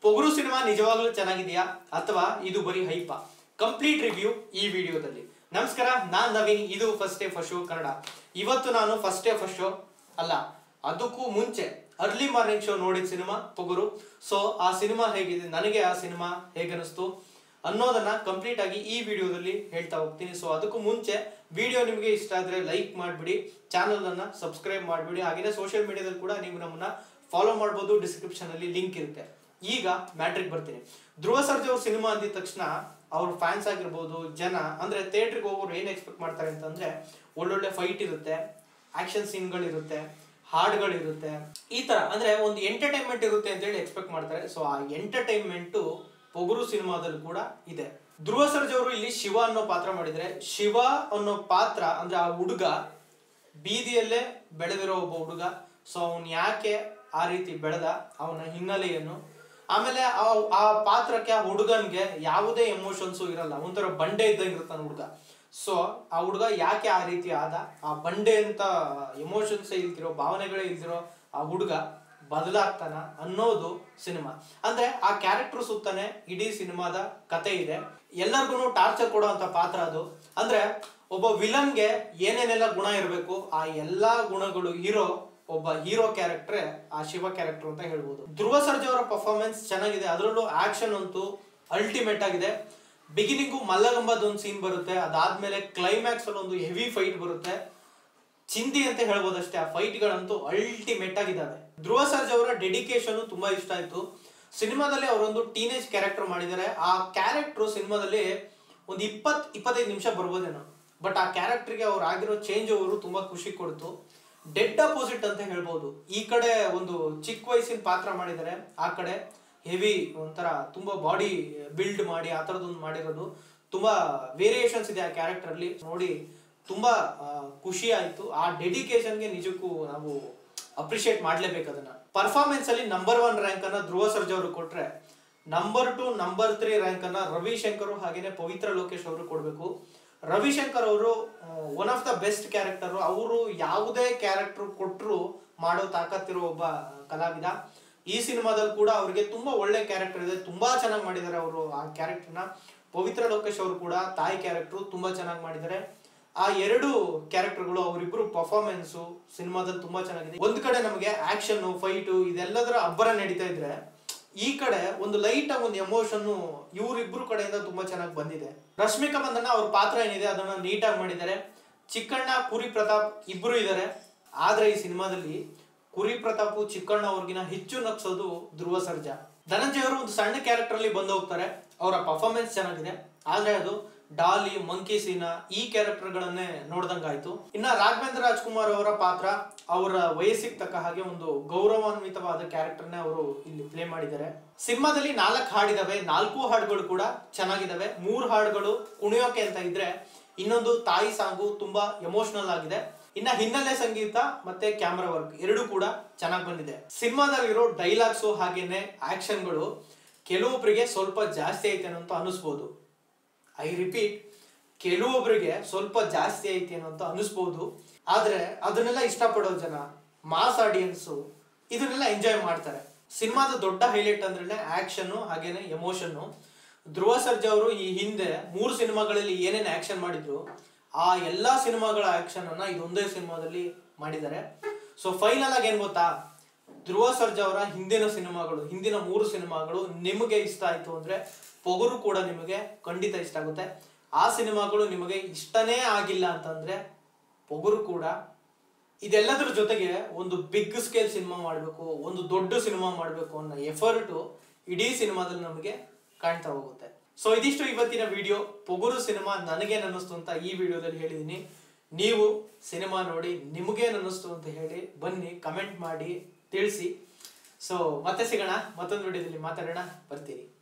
ಪೊಗರು cinema ನಿಜವಾಗ್ಲೂ ಚೆನ್ನಾಗಿದೆಯಾ ಅಥವಾ ಇದು ಬರೀ ಹೈಪ ಕಂಪ್ಲೀಟ್ ರಿವ್ಯೂ ಈ ವಿಡಿಯೋದಲ್ಲಿ ನಮಸ್ಕಾರ ನಾನ್ ನವೀನ್ ಇದು first day first show Kannada ಇವತ್ತು ನಾನು ಫಸ್ಟ್ ಡೇ ಫಸ್ಟ್ ಶೋ ಅಲ್ಲ ಅದಕ್ಕೂ ಮುಂಚೆ ಅರ್ಲಿ ಮಾರ್ನಿಂಗ್ ಶೋ ನೋಡಿದ ಸಿನಿಮಾ ಪೊಗರು ಸೊ ಆ ಸಿನಿಮಾ ಹೇಗಿದೆ ನನಗೆ ಆ ಸಿನಿಮಾ ಹೇಗನಿಸ್ತು ಅನ್ನೋದನ್ನ ಕಂಪ್ಲೀಟ್ ಆಗಿ ಈ ವಿಡಿಯೋದಲ್ಲಿ ಹೇಳ್ತಾ ಹೋಗ್ತೀನಿ ಸೊ ಅದಕ್ಕೂ ಮುಂಚೆ ವಿಡಿಯೋ ನಿಮಗೆ ಇಷ್ಟ ಆದ್ರೆ ಲೈಕ್ ಮಾಡಿಬಿಡಿ ಚಾನಲ್ ಅನ್ನ ಸಬ್ಸ್ಕ್ರೈಬ್ ಮಾಡಿಬಿಡಿ ಹಾಗೆಯೇ ಸೋಷಿಯಲ್ ಮೀಡಿಯಾದಲ್ಲಿ ಕೂಡ ನೀವು ನಮ್ಮನ್ನ ಫಾಲೋ ಮಾಡ್ಬೋದು ಡಿಸ್ಕ್ರಿಪ್ಷನ್ ಅಲ್ಲಿ ಲಿಂಕ್ ಇರುತ್ತೆ ಈಗ ಮ್ಯಾಟ್ರಿಕ್ ಬರ್ತೀನಿ ಧ್ರುವ ಸರ್ಜಾ ಅವ್ರ ಸಿನಿಮಾ ಅಂದಿದ ತಕ್ಷಣ ಅವ್ರ ಫ್ಯಾನ್ಸ್ ಆಗಿರ್ಬೋದು ಜನ ಅಂದ್ರೆ ಥಿಯೇಟ್ರಿಗೆ ಹೋಗೋರು ಏನ್ ಎಕ್ಸ್ಪೆಕ್ಟ್ ಮಾಡ್ತಾರೆ ಅಂತಂದ್ರೆ ಒಳ್ಳೊಳ್ಳೆ ಫೈಟ್ ಇರುತ್ತೆ ಆಕ್ಷನ್ ಸೀನ್ಗಳಿರುತ್ತೆ ಹಾಡುಗಳಿರುತ್ತೆ ಈ ತರ ಅಂದ್ರೆ ಒಂದು ಎಂಟರ್ಟೈನ್ಮೆಂಟ್ ಇರುತ್ತೆ ಅಂತ ಹೇಳಿ ಎಕ್ಸ್ಪೆಕ್ಟ್ ಮಾಡ್ತಾರೆ ಸೊ ಆ ಎಂಟರ್ಟೈನ್ಮೆಂಟ್ ಪೊಗರು ಸಿನಿಮಾದಲ್ಲಿ ಕೂಡ ಇದೆ ಧ್ರುವ ಸರ್ಜಾ ಅವರು ಇಲ್ಲಿ ಶಿವ ಅನ್ನೋ ಪಾತ್ರ ಮಾಡಿದ್ರೆ ಶಿವ ಅನ್ನೋ ಪಾತ್ರ ಅಂದ್ರೆ ಆ ಹುಡುಗ ಬೀದಿಯಲ್ಲೇ ಬೆಳೆದಿರೋ ಒಬ್ಬ ಹುಡುಗ ಸೊ ಅವನ್ ಯಾಕೆ ಆ ರೀತಿ ಬೆಳೆದ ಅವನ ಹಿನ್ನೆಲೆಯನ್ನು ಆಮೇಲೆ ಆ ಆ ಪಾತ್ರಕ್ಕೆ ಆ ಹುಡುಗನ್ಗೆ ಯಾವುದೇ ಎಮೋಷನ್ಸ್ ಇರಲ್ಲ ಒಂಥರ ಬಂಡೆ ಇದ್ದಂಗೆ ಇರ್ತಾನೆ ಹುಡುಗ ಸೊ ಆ ಹುಡುಗ ಯಾಕೆ ಆ ರೀತಿ ಆದ ಆ ಬಂಡೆ ಅಂತ ಎಮೋಷನ್ಸ್ ಇಲ್ದಿರೋ ಭಾವನೆಗಳೇ ಇಲ್ದಿರೋ ಆ ಹುಡುಗ ಬದಲಾಗ್ತಾನ ಅನ್ನೋದು ಸಿನಿಮಾ ಅಂದ್ರೆ ಆ ಕ್ಯಾರೆಕ್ಟರ್ ಸುತ್ತಾನೆ ಇಡೀ ಸಿನಿಮಾದ ಕತೆ ಇದೆ ಎಲ್ಲರಿಗೂ ಟಾರ್ಚರ್ ಕೊಡುವಂತ ಪಾತ್ರ ಅದು ಅಂದ್ರೆ ಒಬ್ಬ ವಿಲನ್ಗೆ ಏನೇನೆಲ್ಲ ಗುಣ ಇರಬೇಕು ಆ ಎಲ್ಲಾ ಗುಣಗಳು ಇರೋ ಒಬ್ಬ ಹೀರೋ ಕ್ಯಾರೆಕ್ಟರ್ ಆ ಶಿವ ಕ್ಯಾರೆಕ್ಟರ್ ಅಂತ ಹೇಳ್ಬೋದು ಧ್ರುವ ಸರ್ಜಾ ಅವರ ಪರ್ಫಾರ್ಮೆನ್ಸ್ ಚೆನ್ನಾಗಿದೆ ಅದರಲ್ಲೂ ಆಕ್ಷನ್ ಅಂತೂ ಅಲ್ಟಿಮೇಟ್ ಆಗಿದೆ ಬಿಗಿನಿಂಗು ಮಲ್ಲಗಂಬದ ಒಂದು ಸೀನ್ ಬರುತ್ತೆ ಅದಾದ್ಮೇಲೆ ಕ್ಲೈಮ್ಯಾಕ್ಸ್ ಅಲ್ಲಿ ಒಂದು ಹೆವಿ ಫೈಟ್ ಬರುತ್ತೆ ಚಿಂದಿ ಅಂತ ಹೇಳ್ಬೋದು ಅಷ್ಟೇ ಆ ಫೈಟ್ ಗಳಂತೂ ಅಲ್ಟಿಮೇಟ್ ಆಗಿದ್ದಾವೆ ಧ್ರುವ ಸರ್ಜಾ ಅವರ ಡೆಡಿಕೇಶನ್ ತುಂಬಾ ಇಷ್ಟ ಆಯ್ತು ಸಿನಿಮಾದಲ್ಲಿ ಅವರೊಂದು ಟೀನೇಜ್ ಕ್ಯಾರೆಕ್ಟರ್ ಮಾಡಿದ್ದಾರೆ ಆ ಕ್ಯಾರೆಕ್ಟರ್ ಸಿನಿಮಾದಲ್ಲಿ ಒಂದು ಇಪ್ಪತ್ ಇಪ್ಪತ್ತೈದು ನಿಮಿಷ ಬರ್ಬೋದೇನೋ ಬಟ್ ಆ ಕ್ಯಾರೆಕ್ಟರ್ಗೆ ಅವ್ರು ಆಗಿರೋ ಚೇಂಜ್ ಅವರು ತುಂಬಾ ಖುಷಿ ಕೊಡ್ತು ಡೆಡ್ ಅಪೋಸಿಟ್ ಅಂತ ಹೇಳ್ಬೋದು ಈ ಕಡೆ ಒಂದು ಚಿಕ್ಕ ವಯಸ್ಸಿನ ಪಾತ್ರ ಮಾಡಿದ್ದಾರೆ ಆ ಕಡೆ ಹೆವಿ ಒಂಥರ ತುಂಬಾ ಬಾಡಿ ಬಿಲ್ಡ್ ಮಾಡಿ ಆ ಥರದೊಂದು ಮಾಡಿರೋದು ತುಂಬಾ ವೇರಿಯೇಷನ್ಸ್ ಇದೆ ಆ ಕ್ಯಾರೆಕ್ಟರ್ ಅಲ್ಲಿ ನೋಡಿ ತುಂಬಾ ಆ, ಖುಷಿ ಆಯ್ತು ಆ ಡೆಡಿಕೇಶನ್ಗೆ ನಿಜಕ್ಕೂ ನಾವು ಅಪ್ರಿಶಿಯೇಟ್ ಮಾಡ್ಲೇಬೇಕು ಅದನ್ನ ಪರ್ಫಾರ್ಮೆನ್ಸ್ ಅಲ್ಲಿ ನಂಬರ್ ಒನ್ ರ್ಯಾಂಕ್ ಅನ್ನ ಧ್ರುವ ಸರ್ಜಾ ಅವರು ಕೊಟ್ರೆ number two number three rank ಅನ್ನ ರವಿಶಂಕರ್ ಹಾಗೇನೆ ಪವಿತ್ರ ಲೋಕೇಶ್ ಅವರು ಕೊಡ್ಬೇಕು ರವಿಶಂಕರ್ ಅವರು one of the best character ಅವರು ಯಾವುದೇ ಕ್ಯಾರೆಕ್ಟರ್ ಕೊಟ್ಟರು ಮಾಡೋ ತಾಕತ್ತಿರೋ ಒಬ್ಬ ಕಲಾವಿದ ಈ ಸಿನಿಮಾದಲ್ಲಿ ಕೂಡ ಅವರಿಗೆ ತುಂಬಾ ಒಳ್ಳೆ ಕ್ಯಾರೆಕ್ಟರ್ ಇದೆ ತುಂಬಾ ಚೆನ್ನಾಗಿ ಮಾಡಿದ್ದಾರೆ ಅವರು ಆ ಕ್ಯಾರೆಕ್ಟರ್ನ ಪವಿತ್ರ ಲೋಕೇಶ್ ಅವರು ಕೂಡ ತಾಯಿ ಕ್ಯಾರೆಕ್ಟರ್ ತುಂಬಾ ಚೆನ್ನಾಗಿ ಮಾಡಿದ್ದಾರೆ ಆ ಎರಡು ಕ್ಯಾರೆಕ್ಟರ್ಗಳು ಅವರಿಬ್ರು ಪರ್ಫಾರ್ಮೆನ್ಸು ಸಿನಿಮಾದಲ್ಲಿ ತುಂಬಾ ಚೆನ್ನಾಗಿದೆ ಒಂದ್ ಕಡೆ ನಮಗೆ ಆಕ್ಷನ್ ಫೈಟು ಇದೆಲ್ಲದರ ಅಬ್ಬರ ನಡೀತಾ ಇದ್ರೆ ಈ ಕಡೆ ಒಂದು ಲೈಟ್ ಆಗಿ ಒಂದು ಎಮೋಷನ್ ಇವರಿಬ್ರು ಕಡೆಯಿಂದ ತುಂಬಾ ಚೆನ್ನಾಗಿ ಬಂದಿದೆ ರಶ್ಮಿಕಾ ಮಂದಣ್ಣ ಅವ್ರ ಪಾತ್ರ ಏನಿದೆ ಅದನ್ನ ನೀಟಾಗಿ ಮಾಡಿದ್ದಾರೆ ಚಿಕ್ಕಣ್ಣ ಕುರಿ ಪ್ರತಾಪ್ ಇಬ್ರು ಇದ್ದಾರೆ ಆದ್ರೆ ಈ ಸಿನಿಮಾದಲ್ಲಿ ಕುರಿ ಪ್ರತಾಪ್ ಚಿಕ್ಕಣ್ಣ ಅವ್ರಿಗಿನ ಹೆಚ್ಚು ನಗ್ಸೋದು ಧ್ರುವ ಸರ್ಜಾ ಧನಂಜಯ ಅವರು ಒಂದು ಸಣ್ಣ ಕ್ಯಾರೆಕ್ಟರ್ ಅಲ್ಲಿ ಬಂದು ಹೋಗ್ತಾರೆ ಅವರ ಪರ್ಫಾರ್ಮೆನ್ಸ್ ಚೆನ್ನಾಗಿದೆ ಆದ್ರೆ ಅದು ಡಾಲಿ ಮಂಕಿ ಸೀನಾ ಈ ಕ್ಯಾರೆಕ್ಟರ್ ಗಳನ್ನೇ ನೋಡ್ದಂಗಾಯ್ತು ಇನ್ನ ರಾಘವೇಂದ್ರ ರಾಜ್ಕುಮಾರ್ ಅವರ ಪಾತ್ರ ಅವರ ವಯಸ್ಸಿಗೆ ತಕ್ಕ ಹಾಗೆ ಒಂದು ಗೌರವಾನ್ವಿತವಾದ ಕ್ಯಾರೆಕ್ಟರ್ನೇ ಅವರು ಇಲ್ಲಿ ಪ್ಲೇ ಮಾಡಿದ್ದಾರೆ ಸಿನಿಮಾದಲ್ಲಿ ನಾಲ್ಕು ಹಾಡಿದಾವೆ ನಾಲ್ಕು ಹಾಡುಗಳು ಕೂಡ ಚೆನ್ನಾಗಿದಾವೆ ಮೂರು ಹಾಡುಗಳು ಕುಣಿಯೋಕೆ ಅಂತ ಇದ್ರೆ ಇನ್ನೊಂದು ತಾಯಿ ಸಾಂಗು ತುಂಬಾ ಎಮೋಷನಲ್ ಆಗಿದೆ ಇನ್ನ ಹಿನ್ನೆಲೆ ಸಂಗೀತ ಮತ್ತೆ ಕ್ಯಾಮ್ರಾ ವರ್ಕ್ ಎರಡು ಕೂಡ ಚೆನ್ನಾಗಿ ಬಂದಿದೆ ಸಿನಿಮಾದಲ್ಲಿರೋ ಡೈಲಾಗ್ಸು ಹಾಗೇನೆ ಆಕ್ಷನ್ಗಳು ಕೆಲವೊಬ್ಬರಿಗೆ ಸ್ವಲ್ಪ ಜಾಸ್ತಿ ಐತೆ ಅಂತ ಅನಿಸ್ಬೋದು ಐ ರಿಪೀಟ್ ಕೆಲವೊಬ್ಬರಿಗೆ ಸ್ವಲ್ಪ ಜಾಸ್ತಿ ಐತಿ ಅಂತ ಅನಿಸ್ಬೋದು ಆದ್ರೆ ಅದನ್ನೆಲ್ಲ ಇಷ್ಟಪಡೋ ಜನ ಮಾಸ್ ಆಡಿಯನ್ಸು ಇದನ್ನೆಲ್ಲ ಎಂಜಾಯ್ ಮಾಡ್ತಾರೆ ಸಿನಿಮಾದ ದೊಡ್ಡ ಹೈಲೈಟ್ ಅಂದ್ರೆ ಆಕ್ಷನ್ ಹಾಗೇನೆ ಎಮೋಷನ್ ಧ್ರುವ ಸರ್ಜಾ ಅವರು ಈ ಹಿಂದೆ ಮೂರು ಸಿನಿಮಾಗಳಲ್ಲಿ ಏನೇನು ಆಕ್ಷನ್ ಮಾಡಿದ್ರು ಆ ಎಲ್ಲಾ ಸಿನಿಮಾಗಳ ಆಕ್ಷನ್ ಅನ್ನ ಇದೊಂದೇ ಸಿನಿಮಾದಲ್ಲಿ ಮಾಡಿದ್ದಾರೆ ಸೊ ಫೈನಲ್ ಆಗಿ ಏನ್ ಗೊತ್ತಾ ಧ್ರುವ ಸರ್ಜಾ ಅವರ ಹಿಂದಿನ ಸಿನಿಮಾಗಳು ಹಿಂದಿನ ಮೂರು ಸಿನಿಮಾಗಳು ನಿಮಗೆ ಇಷ್ಟ ಆಯ್ತು ಅಂದ್ರೆ ಪೊಗರು ಕೂಡ ನಿಮಗೆ ಖಂಡಿತ ಇಷ್ಟ ಆಗುತ್ತೆ ಆ ಸಿನಿಮಾಗಳು ನಿಮಗೆ ಇಷ್ಟನೇ ಆಗಿಲ್ಲ ಅಂತಂದ್ರೆ ಪೊಗರು ಕೂಡ ಇದೆಲ್ಲದರ ಜೊತೆಗೆ ಒಂದು ಬಿಗ್ ಸ್ಕೇಲ್ ಸಿನಿಮಾ ಮಾಡಬೇಕು ಒಂದು ದೊಡ್ಡ ಸಿನಿಮಾ ಮಾಡಬೇಕು ಅನ್ನೋ ಎಫರ್ಟು ಇಡೀ ಸಿನಿಮಾದಲ್ಲಿ ನಮಗೆ ಕಾಣ್ತಾ ಹೋಗುತ್ತೆ ಸೊ ಇದಿಷ್ಟು ಇವತ್ತಿನ ವಿಡಿಯೋ ಪೊಗರು ಸಿನಿಮಾ ನನಗೇನು ಅನ್ನಿಸ್ತು ಅಂತ ಈ ವಿಡಿಯೋದಲ್ಲಿ ಹೇಳಿದ್ದೀನಿ ನೀವು ಸಿನಿಮಾ ನೋಡಿ ನಿಮಗೇನು ಅನ್ನಿಸ್ತು ಅಂತ ಹೇಳಿ ಬನ್ನಿ ಕಮೆಂಟ್ ಮಾಡಿ ತಿಳಿಸಿ ಸೊ ಮತ್ತೆ ಸಿಗೋಣ ಮತ್ತೊಂದು ವಿಡಿಯೋದಲ್ಲಿ ಮಾತಾಡೋಣ ಬರ್ತೀನಿ